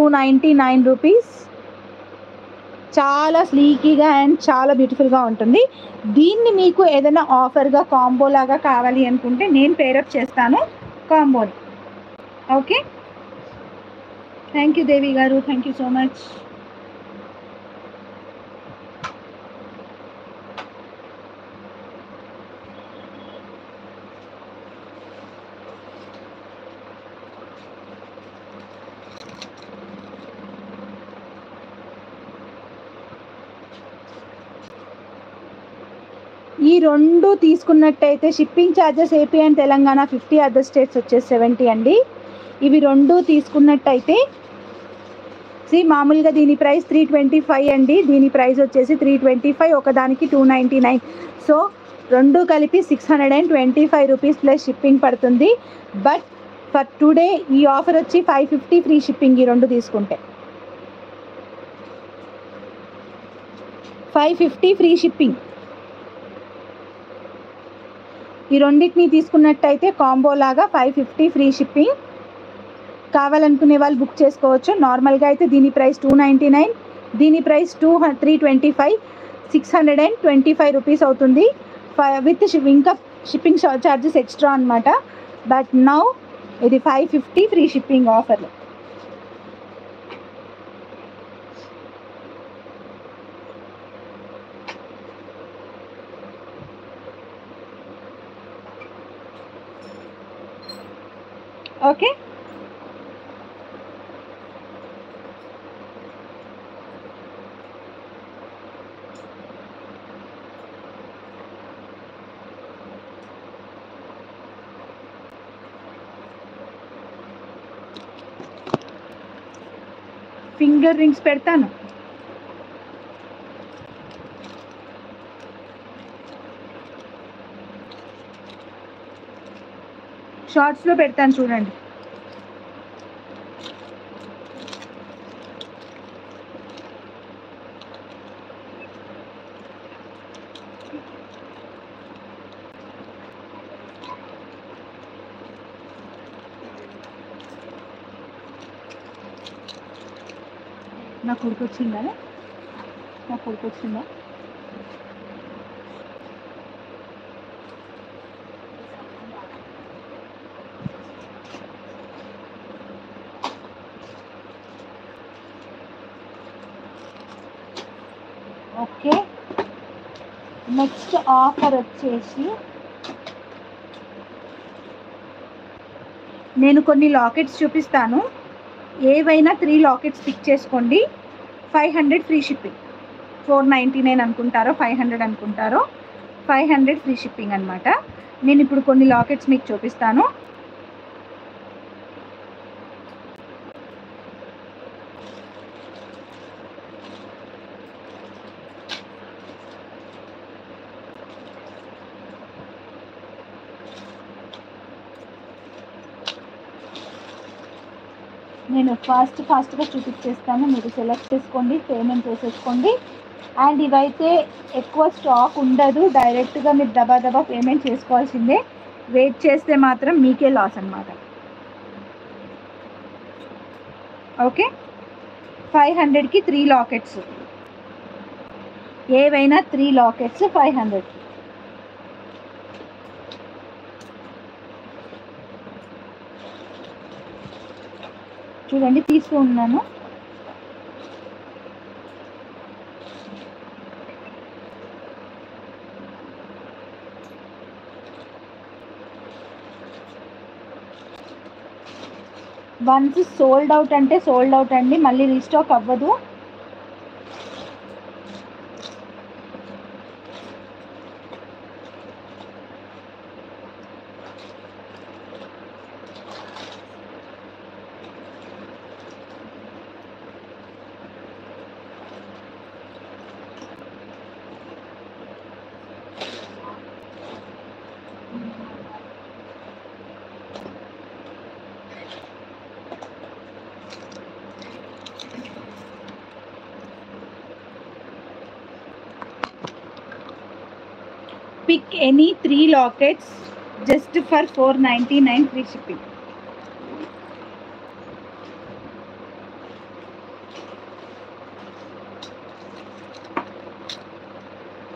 ninety nine rupees చాలా స్లీకీగా and చాలా బ్యూటిఫుల్గా ఉంటుంది దీన్ని మీకు ఏదైనా ఆఫర్గా కాంబో లాగా కావాలి అనుకుంటే నేను పేరప్ చేస్తాను కాంబోని ఓకే థ్యాంక్ యూ దేవి గారు థ్యాంక్ యూ సో మచ్ ఈ రెండు తీసుకున్నట్టయితే shipping charges AP and Telangana fifty other states వచ్చేసి సెవెంటీ అండి ఇవి రెండు తీసుకున్నట్టయితే సి మామూలుగా దీని ప్రైస్ త్రీ ట్వంటీ ఫైవ్ అండి దీని ప్రైస్ వచ్చేసి త్రీ ట్వంటీ ఫైవ్ ఒకదానికి టూ నైంటీ నైన్ సో రెండు కలిపి six hundred and twenty five rupees plus shipping పడుతుంది బట్ ఫర్ టుడే ఈ ఆఫర్ వచ్చి ఫైవ్ ఫిఫ్టీ ఫ్రీ షిప్పింగ్ ఈ రెండు తీసుకుంటే ఫైవ్ ఫిఫ్టీ ఫ్రీ షిప్పింగ్ ఈ రెండింటిని తీసుకున్నట్టయితే కాంబో లాగా ఫైవ్ ఫిఫ్టీ ఫ్రీ షిప్పింగ్ కావాలనుకునే వాళ్ళు బుక్ చేసుకోవచ్చు నార్మల్గా అయితే దీని ప్రైస్ టూ నైంటీ నైన్ దీని price two three twenty five six hundred and twenty five rupees అవుతుంది విత్ ఇంకా షిప్పింగ్ ఛార్జెస్ ఎక్స్ట్రా అనమాట బట్ నౌ ఇది five fifty free shipping offer okay finger rings పెడతాను షార్ట్స్లో పెడతాను చూడండి నా కొడుకు వచ్చిందా నా కొడుకు వచ్చిందా ఓకే నెక్స్ట్ ఆఫర్ వచ్చేసి నేను కొన్ని లాకెట్స్ చూపిస్తాను ఏవైనా త్రీ లాకెట్స్ పిక్ చేసుకోండి five hundred free shipping four ninety nine అనుకుంటారో ఫైవ్ హండ్రెడ్ అనుకుంటారో ఫైవ్ హండ్రెడ్ ఫ్రీ షిప్పింగ్ అనమాట నేను ఇప్పుడు కొన్ని లాకెట్స్ మీకు చూపిస్తాను నేను ఫాస్ట్ ఫాస్ట్గా చూపించేస్తాను మీరు సెలెక్ట్ చేసుకోండి పేమెంట్ చేసేసుకోండి అండ్ ఇవైతే ఎక్కువ స్టాక్ ఉండదు డైరెక్ట్గా మీరు దబా దబా పేమెంట్ చేసుకోవాల్సిందే వెయిట్ చేస్తే మాత్రం మీకే లాస్ అనమాట ఓకే ఫైవ్ హండ్రెడ్కి త్రీ లాకెట్స్ ఏవైనా త్రీ లాకెట్స్ ఫైవ్ హండ్రెడ్ చూడండి తీస్తూ ఉన్నాను వన్స్ సోల్డ్ అవుట్ అంటే సోల్డ్ అవుట్ అండి మళ్ళీ రీస్టాక్ అవ్వదు pick any three lockets just for 499 free shipping